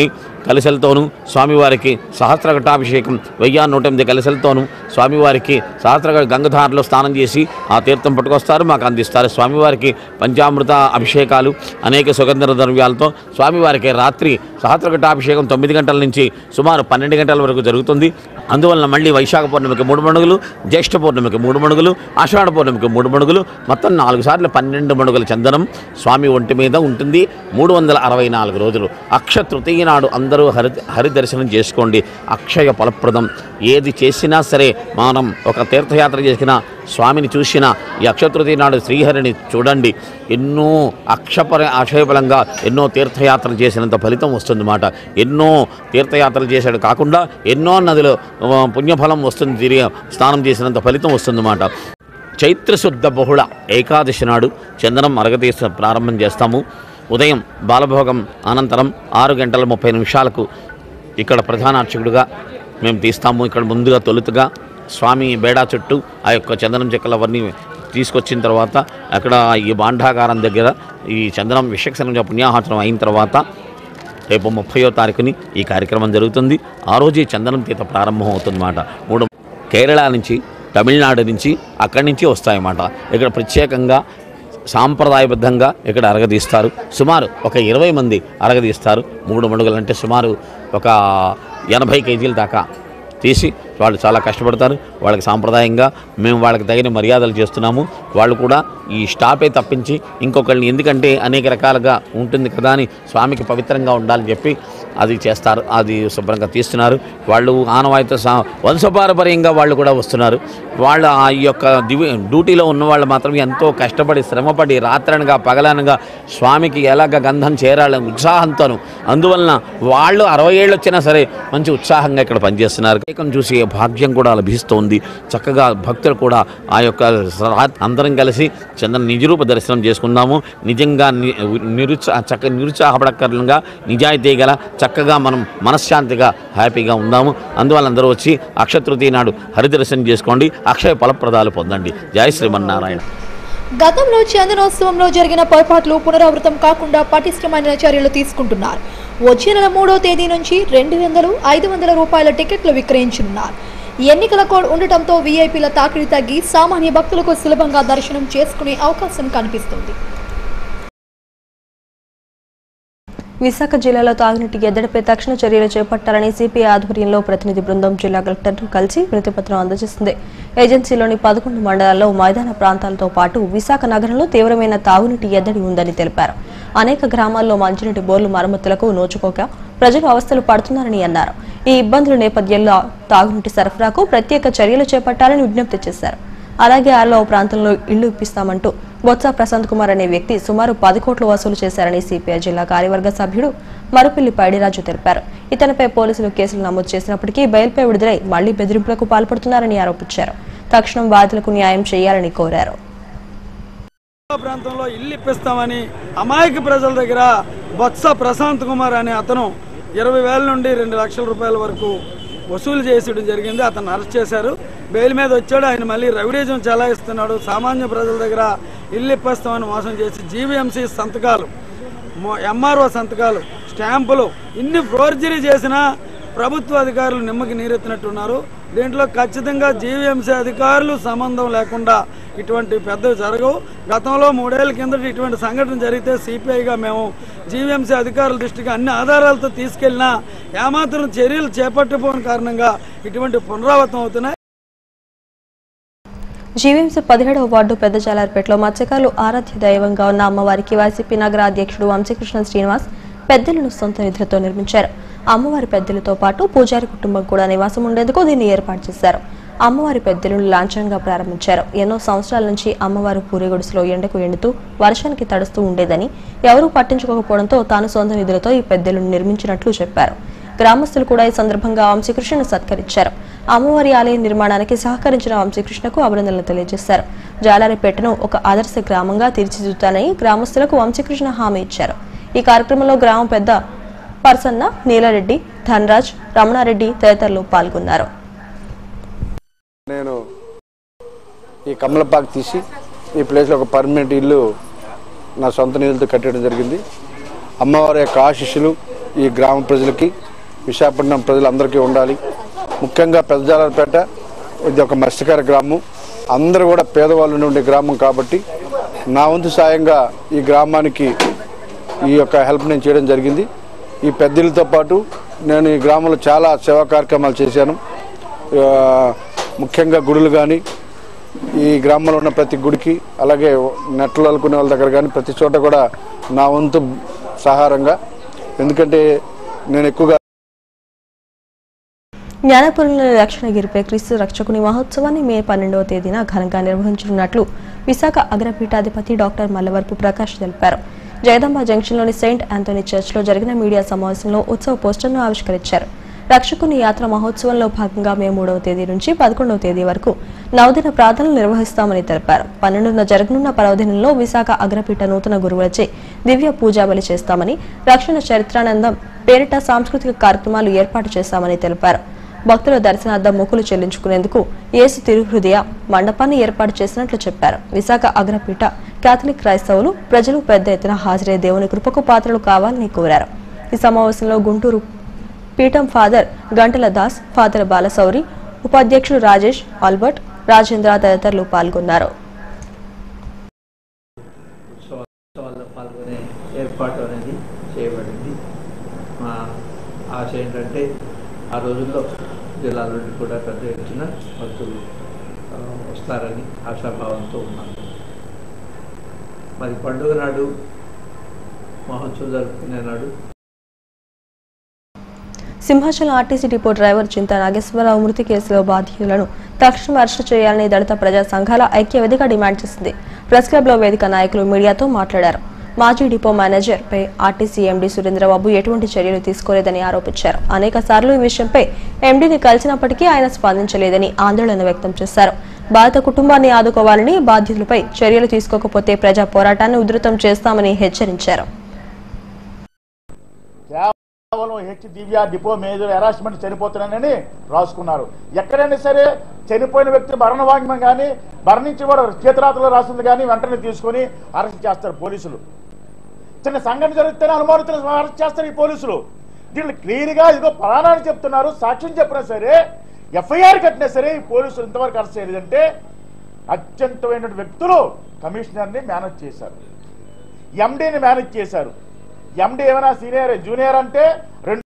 కలశలతోనూ స్వామివారికి సహస్ర ఘటాభిషేకం వెయ్యి నూట ఎనిమిది కలశలతోనూ స్వామివారికి సహస్ర గంగధారలో స్నానం చేసి ఆ తీర్థం పట్టుకొస్తారు మాకు అందిస్తారు స్వామివారికి పంచామృత అభిషేకాలు అనేక సుగంధ ద్రవ్యాలతో స్వామివారికి రాత్రి సహస్ర ఘటాభిషేకం తొమ్మిది గంటల నుంచి సుమారు పన్నెండు గంటల వరకు జరుగుతుంది అందువలన మళ్ళీ వైశాఖ పౌర్ణమికి మూడు మణుగులు జ్యేష్ఠ పౌర్ణమికి మూడు మణుగులు ఆషాఢ పౌర్ణమికి మూడు మణుగులు మొత్తం నాలుగు సార్లు పన్నెండు మణుగుల చందనం స్వామి ఒంటి మీద ఉంటుంది మూడు వందల అరవై నాలుగు రోజులు అక్ష తృతీయ నాడు అందరూ హరి హరి దర్శనం చేసుకోండి అక్షయ ఫలప్రదం ఏది చేసినా సరే మనం ఒక తీర్థయాత్ర చేసిన స్వామిని చూసిన ఈ అక్షతృతీయ నాడు శ్రీహరిని చూడండి ఎన్నో అక్షపర అక్షయఫలంగా ఎన్నో తీర్థయాత్రలు చేసినంత ఫలితం వస్తుందన్నమాట ఎన్నో తీర్థయాత్రలు చేశాడు కాకుండా ఎన్నో నదిలో ఆ, పుణ్యఫలం వస్తుంది తిరిగి స్నానం చేసినంత ఫలితం వస్తుందన్నమాట చైత్రశుద్ధ బహుళ ఏకాదశి నాడు చందనం అరగతీస ప్రారంభం చేస్తాము ఉదయం బాలభోగం అనంతరం ఆరు గంటల ముప్పై నిమిషాలకు ఇక్కడ ప్రధాన అర్చకుడుగా మేము తీస్తాము ఇక్కడ ముందుగా తొలుతుగా స్వామి బేడా చుట్టూ ఆ యొక్క చందనం చెక్కలు అవన్నీ తీసుకొచ్చిన తర్వాత అక్కడ ఈ బాండాగారం దగ్గర ఈ చందనం విశ్వక్సనం పుణ్యాహోచనం అయిన తర్వాత రేపు ముప్పయో తారీఖుని ఈ కార్యక్రమం జరుగుతుంది ఆ రోజు ఈ చందనం తీత ప్రారంభం అవుతుందన్నమాట మూడు కేరళ నుంచి తమిళనాడు నుంచి అక్కడి నుంచి వస్తాయన్నమాట ఇక్కడ ప్రత్యేకంగా సాంప్రదాయబద్ధంగా ఇక్కడ అరగదీస్తారు సుమారు ఒక ఇరవై మంది అరగదీస్తారు మూడు మడుగులు అంటే సుమారు ఒక ఎనభై కేజీల దాకా తీసి వాళ్ళు చాలా కష్టపడతారు వాళ్ళకి సాంప్రదాయంగా మేము వాళ్ళకి తగిన మర్యాదలు చేస్తున్నాము వాళ్ళు కూడా ఈ స్టాపే తప్పించి ఇంకొకళ్ళని ఎందుకంటే అనేక రకాలుగా ఉంటుంది కదా అని స్వామికి పవిత్రంగా ఉండాలని చెప్పి అది చేస్తారు అది శుభ్రంగా తీస్తున్నారు వాళ్ళు ఆనవాయితీ సా వంశపారపర్యంగా వాళ్ళు కూడా వస్తున్నారు వాళ్ళ ఆ యొక్క దివి డ్యూటీలో ఉన్న వాళ్ళు మాత్రం ఎంతో కష్టపడి శ్రమపడి రాత్రనగా పగలనగా స్వామికి ఎలాగ గంధం చేరాలని ఉత్సాహంతోను అందువలన వాళ్ళు అరవై ఏళ్ళు వచ్చినా సరే మంచి ఉత్సాహంగా ఇక్కడ పనిచేస్తున్నారు ఏకం చూసి భాగ్యం కూడా లభిస్తోంది చక్కగా భక్తులు కూడా ఆ యొక్క రా- అందరం కలిసి చంద్ర నిజరూప దర్శనం చేసుకుందాము నిజంగా ని- నిరుత్సా చక్క నిరుత్సాహపడకరంగా నిజాయితీ గల చక్కగా మనం మనశ్శాంతిగా హ్యాపీగా ఉందాము అందువల్ల అందరూ వచ్చి అక్షతృతీయ నాడు హరిదర్శనం చేసుకోండి అక్షయ ఫలప్రదాలు పొందండి జై శ్రీమన్నారాయణ గతంలో చందనోత్సవంలో జరిగిన పొరపాట్లు పునరావృతం కాకుండా పటిష్టమైన చర్యలు తీసుకుంటున్నారు వచ్చే నెల మూడో తేదీ నుంచి రెండు వందలు ఐదు వందల రూపాయల టికెట్లు విక్రయించనున్నారు ఎన్నికల కోడ్ ఉండటంతో వీఐపీల తాకిడి తగ్గి సామాన్య భక్తులకు సులభంగా దర్శనం చేసుకునే అవకాశం కనిపిస్తుంది విశాఖ జిల్లాలో తాగునీటి ఎద్దడిపై తక్షణ చర్యలు చేపట్టాలని సిపిఐ ఆధ్వర్యంలో ప్రతినిధి బృందం జిల్లా కలెక్టర్ను కలిసి వినతిపత్రం అందజేసింది ఏజెన్సీలోని పదకొండు మండలాల్లో మైదాన ప్రాంతాలతో పాటు విశాఖ నగరంలో తీవ్రమైన తాగునీటి ఎద్దడి ఉందని తెలిపారు అనేక గ్రామాల్లో మంచినీటి బోర్లు మరమ్మతులకు నోచుకోక ప్రజలు అవస్థలు పడుతున్నారని అన్నారు ఈ ఇబ్బందుల నేపథ్యంలో తాగునీటి సరఫరాకు ప్రత్యేక చర్యలు చేపట్టాలని విజ్ఞప్తి చేశారు అలాగే ఆర్లో ప్రాంతంలో ఇళ్లు ఇప్పిస్తామంటూ బొత్స ప్రశాంత్ కుమార్ అనే వ్యక్తి సుమారు పది కోట్లు వసూలు చేశారని సిపిఐ జిల్లా కార్యవర్గ సభ్యుడు మరుపిల్లి పైడిరాజు తెలిపారు ఇతనిపై పోలీసులు కేసులు నమోదు చేసినప్పటికీ బయలుపై విడుదలై మళ్లీ బెదిరింపులకు పాల్పడుతున్నారని ఆరోపించారు తక్షణం బాధితులకు న్యాయం చేయాలని కోరారు ప్రాంతంలో ఇల్లు ఇప్పిస్తామని అమాయక ప్రజల దగ్గర బొత్స ప్రశాంత్ కుమార్ అనే అతను ఇరవై వేల నుండి రెండు లక్షల రూపాయల వరకు వసూలు చేసేయడం జరిగింది అతను అరెస్ట్ చేశారు బెయిల్ మీద వచ్చాడు ఆయన మళ్ళీ రవిడేజం చెలాయిస్తున్నాడు సామాన్య ప్రజల దగ్గర ఇల్లు ఇప్పిస్తామని మోసం చేసి జీవీఎంసీ సంతకాలు ఎంఆర్ఓ సంతకాలు స్టాంపులు ఇన్ని ఫోర్జరీ చేసినా ప్రభుత్వ అధికారులు నిమ్మకి నీరెత్తినట్టున్నారు దీంట్లో ఖచ్చితంగా జీవీఎంసీ అధికారులు సంబంధం లేకుండా ఇటువంటి పెద్దవి జరగవు గతంలో మూడేళ్ల కిందట ఇటువంటి సంఘటన జరిగితే సిపిఐగా మేము జీవీఎంసీ అధికారుల దృష్టికి అన్ని ఆధారాలతో తీసుకెళ్లినా ఏమాత్రం చర్యలు చేపట్టకపోని కారణంగా ఇటువంటి పునరావృతం అవుతున్నాయి జీవీఎంసీ పదిహేడవ వార్డు పెద్ద జాలార్పేటలో మత్స్యకారులు ఆరాధ్య దైవంగా ఉన్న అమ్మవారికి వైసీపీ నగర అధ్యక్షుడు వంశీకృష్ణ శ్రీనివాస్ పెద్దలను సొంత నిధులతో నిర్మించారు అమ్మవారి పెద్దలతో పాటు పూజారి కుటుంబం కూడా నివాసం ఉండేందుకు దీన్ని ఏర్పాటు చేశారు అమ్మవారి పెద్దలను లాంఛనంగా ప్రారంభించారు ఎన్నో సంవత్సరాల నుంచి అమ్మవారు పూరిగొడుసులో ఎండకు ఎండుతూ వర్షానికి తడుస్తూ ఉండేదని ఎవరూ పట్టించుకోకపోవడంతో తాను సొంత నిధులతో ఈ పెద్దలను నిర్మించినట్లు చెప్పారు గ్రామస్తులు కూడా ఈ సందర్భంగా వంశీకృష్ణను సత్కరించారు అమ్మవారి ఆలయ నిర్మాణానికి సహకరించిన వంశీకృష్ణకు అభినందనలు తెలియజేశారు జాలారిపేటను ఒక ఆదర్శ గ్రామంగా తీర్చిదిద్దుతానని గ్రామస్తులకు వంశీకృష్ణ హామీ ఇచ్చారు ఈ కార్యక్రమంలో గ్రామం పెద్ద పర్సన్న నీలారెడ్డి ధనరాజ్ రమణారెడ్డి తదితరులు పాల్గొన్నారు నేను ఈ కమలపాకు తీసి ఈ ప్లేస్లో ఒక పర్మనెంట్ ఇల్లు నా సొంత నిధులతో కట్టడం జరిగింది అమ్మవారి యొక్క ఆశీస్సులు ఈ గ్రామ ప్రజలకి విశాఖపట్నం ప్రజలందరికీ ఉండాలి ముఖ్యంగా పెద్దజాలపేట ఇది ఒక మత్స్యకార గ్రామం అందరూ కూడా పేదవాళ్ళు ఉండే గ్రామం కాబట్టి నా వంతు సాయంగా ఈ గ్రామానికి ఈ యొక్క హెల్ప్ నేను చేయడం జరిగింది ఈ పెద్దలతో పాటు నేను ఈ గ్రామంలో చాలా సేవా కార్యక్రమాలు చేశాను ఆ, ముఖ్యంగా గుడులు కానీ ఈ గ్రామంలో ఉన్న ప్రతి గుడికి అలాగే నెట్లు అల్లుకునే వాళ్ళ దగ్గర కానీ ప్రతి చోట కూడా నా వంతు సహారంగా ఎందుకంటే నేను ఎక్కువగా జ్ఞానపురంలోని రక్షణగిరిపై క్రీస్తు రక్షకుని మహోత్సవాన్ని మే పన్నెండవ తేదీన ఘనంగా నిర్వహించనున్నట్లు విశాఖ అగ్రపీఠాధిపతి డాక్టర్ మల్లవరపు ప్రకాష్ తెలిపారు జగదంబ జంక్షన్లోని సెయింట్ ఆంథోనీ చర్చ్లో జరిగిన మీడియా సమావేశంలో ఉత్సవ పోస్టర్ను ఆవిష్కరించారు రక్షకుని యాత్ర మహోత్సవంలో భాగంగా మే మూడవ తేదీ నుంచి పదకొండవ తేదీ వరకు నవదిన ప్రార్థనలు నిర్వహిస్తామని తెలిపారు పన్నెండున జరగనున్న పర్వదినంలో విశాఖ అగ్రపీఠ నూతన గురువులచే దివ్య పూజాబలి చేస్తామని రక్షణ చరిత్రానందం పేరిట సాంస్కృతిక కార్యక్రమాలు ఏర్పాటు చేస్తామని తెలిపారు భక్తుల దర్శనార్థం మొక్కులు చెల్లించుకునేందుకు యేసు తిరుహృదయ మండపాన్ని ఏర్పాటు చేసినట్లు చెప్పారు విశాఖ అగ్రపీఠ కేథలిక్ క్రైస్తవులు ప్రజలు పెద్ద ఎత్తున హాజరై దేవుని కృపకు పాత్రలు కావాలని కోరారు ఈ సమావేశంలో గుంటూరు పీఠం ఫాదర్ గంటల దాస్ ఫాదర్ బాలసౌరి ఉపాధ్యక్షులు రాజేష్ ఆల్బర్ట్ రాజేంద్ర తదితరులు పాల్గొన్నారు ఉత్సవాల్లో పాల్గొనే ఏర్పాటు అనేది చేయబడింది మా ఆశ ఏంటంటే ఆ రోజుల్లో జిల్లాల నుండి కూడా పెద్ద ఎత్తున భక్తులు ఆ, వస్తారని ఆశాభావంతో ఉన్నాను మరి పండుగ నాడు మహోత్సవం జరుపుకునే నాడు Simhachalam RTC depot driver Chinta Nageswararao మృతి కేసులో బాధ్యులను తక్షణం అరెస్టు చేయాలని దళిత ప్రజా సంఘాల ఐక్య వేదిక డిమాండ్ చేసింది ప్రెస్ క్లబ్లో వేదిక నాయకులు మీడియాతో మాట్లాడారు మాజీ డిపో మేనేజర్ పై ఆర్టీసీ ఎండీ సురేంద్రబాబు ఎటువంటి చర్యలు తీసుకోలేదని ఆరోపించారు అనేక సార్లు ఈ విషయంపై ఎండీని కలిసినప్పటికీ ఆయన స్పందించలేదని ఆందోళన వ్యక్తం చేశారు బాధిత కుటుంబాన్ని ఆదుకోవాలని బాధ్యులపై చర్యలు తీసుకోకపోతే ప్రజా పోరాటాన్ని ఉధృతం చేస్తామని హెచ్చరించారు కేవలం H Divya depot major harassment చనిపోతున్నానని రాసుకున్నారు ఎక్కడైనా సరే చనిపోయిన వ్యక్తి మరణ వాంగ్మం కానీ మరణించి కూడా చేతిరాతలో రాసింది కానీ వెంటనే తీసుకొని అరెస్ట్ చేస్తారు పోలీసులు చిన్న సంఘటన జరిగితేనే అనుమానితులు అరెస్ట్ చేస్తారు ఈ పోలీసులు దీన్ని క్లియర్గా ఇదిగో ఫలానా అని చెప్తున్నారు సాక్ష్యం చెప్పినా సరే ఎఫ్ఐఆర్ కట్టినా సరే ఈ పోలీసులు ఇంతవరకు అరెస్ట్ చేయలేదంటే అత్యంతమైన వ్యక్తులు కమిషనర్ని మేనేజ్ చేశారు ఎండీని మేనేజ్ చేశారు ఎండీ ఏమైనా సీనియర్ జూనియర్ అంటే రెండు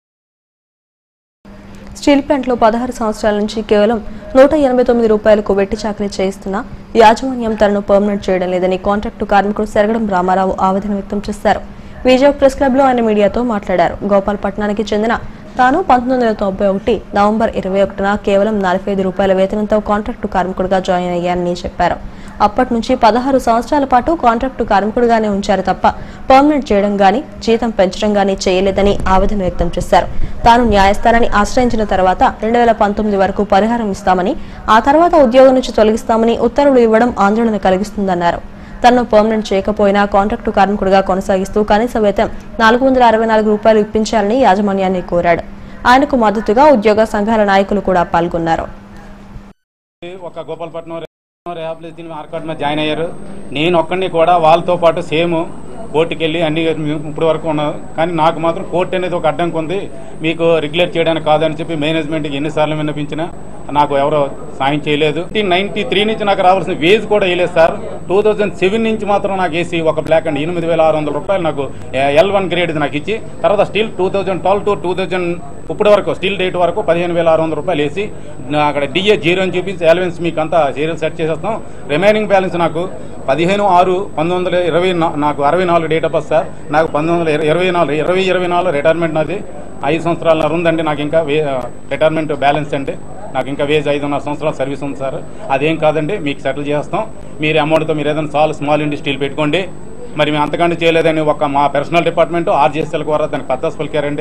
స్టీల్ ప్లాంట్లో పదహారు సంవత్సరాల నుంచి కేవలం నూట ఎనభై తొమ్మిది రూపాయలకు వెట్టి చాకరీ చేయిస్తున్న యాజమాన్యం తనను పర్మనెంట్ చేయడం లేదని కాంట్రాక్టు కార్మికుడు సెరగడం రామారావు ఆవేదన వ్యక్తం చేశారు విజయ్ ప్రెస్ క్లబ్ లో ఆయన మీడియాతో మాట్లాడారు గోపాలపట్నానికి చెందిన తాను పంతొమ్మిది వందల తొంభై ఒకటి నవంబర్ ఇరవై ఒకటిన కేవలం నలభై ఐదు రూపాయల వేతనంతో కాంట్రాక్టు కార్మికుడిగా జాయిన్ అయ్యానని చెప్పారు అప్పటి నుంచి పదహారు సంవత్సరాల పాటు కాంట్రాక్టు కార్మికుడిగానే ఉంచారు తప్ప పర్మనెంట్ చేయడం గాని జీతం పెంచడం గాని చేయలేదని ఆవేదన వ్యక్తం చేశారు తాను న్యాయస్థానాన్ని ఆశ్రయించిన తర్వాత రెండు వేల పంతొమ్మిది వరకు పరిహారం ఇస్తామని ఆ తర్వాత ఉద్యోగం నుంచి తొలగిస్తామని ఉత్తర్వులు ఇవ్వడం ఆందోళన కలిగిస్తుందన్నారు తనను పర్మనెంట్ చేయకపోయినా కాంట్రాక్టు కార్మికుడిగా కొనసాగిస్తూ కనీస వేతం నాలుగు వందల అరవై నాలుగు రూపాయలు ఇప్పించాలని యాజమాన్యాన్ని కోరాడు ఆయనకు మద్దతుగా ఉద్యోగ సంఘాల నాయకులు కూడా పాల్గొన్నారు ఒక గోపాలపట్నం రిహాబిలిటేషన్ ఆర్కాడ్ మీద జాయిన్ అయ్యారు నేను ఒక్కడిని కూడా వాళ్ళతో పాటు సేమ్ కోర్టుకి వెళ్ళి అన్ని ఇప్పటి వరకు ఉన్నాను కానీ నాకు మాత్రం కోర్టు అనేది ఒక అడ్డంకి ఉంది మీకు రెగ్యులేట్ చేయడానికి కాదని చెప్పి మేనేజ్మెంట్కి ఎన్నిసార్లు విన్నపించినా నాకు ఎవరో సాయం చేయలేదు నైన్టీ త్రీ నుంచి నాకు రావాల్సిన వేజ్ కూడా వేయలేదు సార్ టూ థౌజండ్ సెవెన్ నుంచి మాత్రం నాకు వేసి ఒక బ్లాక్ అండ్ ఎనిమిది వేల ఆరు వందల రూపాయలు నాకు ఎల్ వన్ గ్రేడ్ నాకు ఇచ్చి తర్వాత steel two thousand twelve to two thousand ఇప్పటి వరకు స్టీల్ డేట్ వరకు పదిహేను వేల ఆరు వందల రూపాయలు వేసి నా అక్కడ డిఏ జీరో అని చూపించి అలవెన్స్ మీకు అంతా జీరో సెట్ చేసేస్తాం రిమైనింగ్ బ్యాలెన్స్ నాకు పదిహేను ఆరు పంతొమ్మిది వందల ఇరవై నా- నాకు అరవై నాలుగు డేట్ ఆఫ్ బర్త్ సార్ నాకు పంతొమ్మిది వందల ఇర- ఇరవై నాలుగు ఇరవై ఇరవై నాలుగు రిటైర్మెంట్ నాది ఐదు సంవత్సరాల ఉందండి నాకు ఇంకా వే రిటైర్మెంట్ బ్యాలెన్స్ అండి నాకు ఇంకా వేజ్ ఐదున్నర సంవత్సరాల సర్వీస్ ఉంది సార్ అదేం కాదండి మీకు సెటిల్ చేస్తాం మీరు అమౌంట్తో మీరు ఏదైనా చాలా స్మాల్ ఇండస్ట్రీలు పెట్టుకోండి మరి మేము అంతకంటే చేయలేదని ఒక మా పర్సనల్ డిపార్ట్మెంట్ ఆర్జీఎస్ఎల్ ద్వారా దానికి పద్దాసు పలికారండి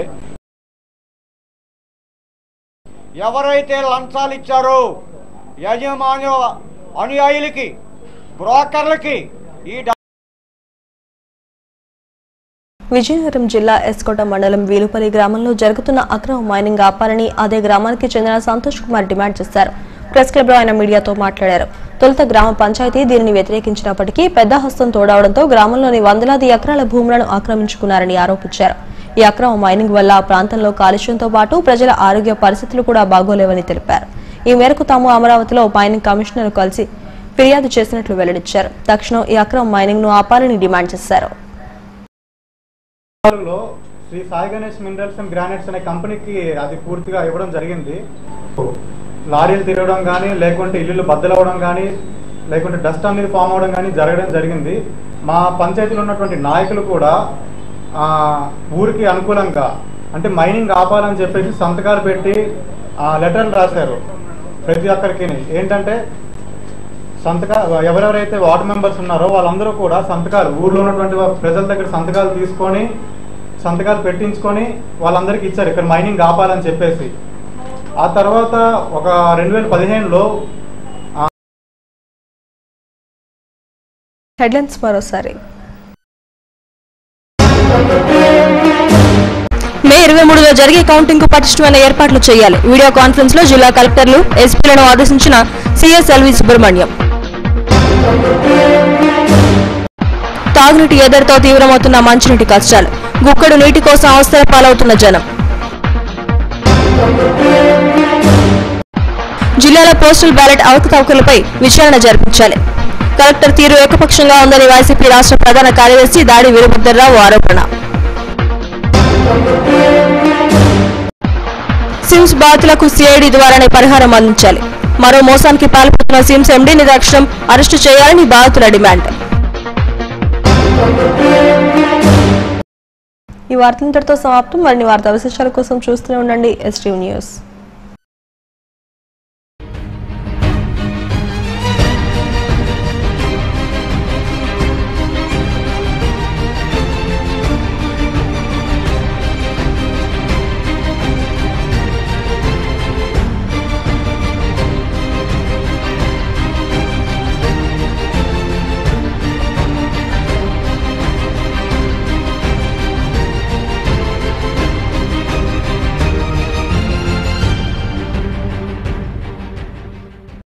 ఎవరైతే లంచాలు ఇచ్చారో యజమాన్య అనుయాయులకి బ్రోకర్లకి ఈ డ- విజయనగరం జిల్లా ఎస్కోట మండలం వీలుపల్లి గ్రామంలో జరుగుతున్న అక్రమ మైనింగ్ ఆపాలని అదే గ్రామానికి చెందిన సంతోష్ కుమార్ డిమాండ్ చేశారు ప్రెస్ క్లబ్ లో ఆయన మీడియాతో మాట్లాడారు తొలుత గ్రామ పంచాయతీ దీనిని వ్యతిరేకించినప్పటికీ పెద్ద హస్తం తోడవడంతో గ్రామంలోని వందలాది ఎకరాల భూములను ఆక్రమించుకున్నారని ఆరోపించారు ఈ అక్రమ మైనింగ్ వల్ల ఆ ప్రాంతంలో కాలుష్యంతో పాటు ప్రజల ఆరోగ్య పరిస్థితులు కూడా బాగోలేవని తెలిపారు ఈ మేరకు తాము అమరావతిలో మైనింగ్ కమిషనర్ కలిసి ఫిర్యాదు చేసినట్లు వెల్లడించారు తక్షణం ఈ అక్రమ మైనింగ్ ను ఆపాలని డిమాండ్ చేశారు లో Sri Sai Ganesh minerals and granites అనే కంపెనీకి అది పూర్తిగా ఇవ్వడం జరిగింది లారీలు తిరగడం కానీ లేకుంటే ఇల్లులు బద్దలవ్వడం కానీ లేకుంటే డస్ట్ అనేది ఫామ్ అవడం కానీ జరగడం జరిగింది మా పంచాయతీలో ఉన్నటువంటి నాయకులు కూడా ఆ, ఊరికి అనుకూలంగా అంటే మైనింగ్ ఆపాలని చెప్పేసి సంతకాలు పెట్టి ఆ, లెటర్లు రాశారు ప్రతి ఒక్కరికి ఏంటంటే సంతకా ఎవరెవరైతే వార్డు మెంబర్స్ ఉన్నారో వాళ్ళందరూ కూడా సంతకాలు ఊర్లో ఉన్నటువంటి వా- ప్రజల దగ్గర సంతకాలు తీసుకొని సంతకాలు పెట్టించుకొని వాళ్ళందరికీ ఇచ్చారు ఇక్కడ మైనింగ్ ఆపాలని చెప్పేసి ఆ తర్వాత ఒక రెండు వేల పదిహేనులో హెడ్లైన్స్ మరోసారి మే ఇరవై మూడులో జరిగే కౌంటింగ్ కు పటిష్టమైన ఏర్పాట్లు చేయాలి వీడియో కాన్ఫరెన్స్ లో జిల్లా కలెక్టర్లు ఎస్పీలను ఆదేశించిన సిఎస్ఎల్వి సుబ్రహ్మణ్యం తాగునీటి ఎదరితో తీవ్రమవుతున్న మంచినీటి కష్టాలు గుక్కడు నీటి కోసం అవసర పాలవుతున్న జనం జిల్లాల పోస్టల్ బ్యాలెట్ అవకతవకలపై విచారణ జరిపించాలి కలెక్టర్ తీరు ఏకపక్షంగా ఉందని వైసీపీ రాష్ట్ర ప్రధాన కార్యదర్శి దాడి వీరభద్రరావు ఆరోపణ సిమ్స్ బాధితులకు సిఐడి ద్వారానే పరిహారం అందించాలి మరో మోసానికి పాల్పడుతున్న సిమ్స్ ఎండీని తక్షణం అరెస్టు చేయాలని బాధితుల డిమాండ్ ఈ వార్త ఇంతటితో సమాప్తం మరిన్ని వార్తా విశేషాల కోసం చూస్తూనే ఉండండి ఎస్టీవ్ న్యూస్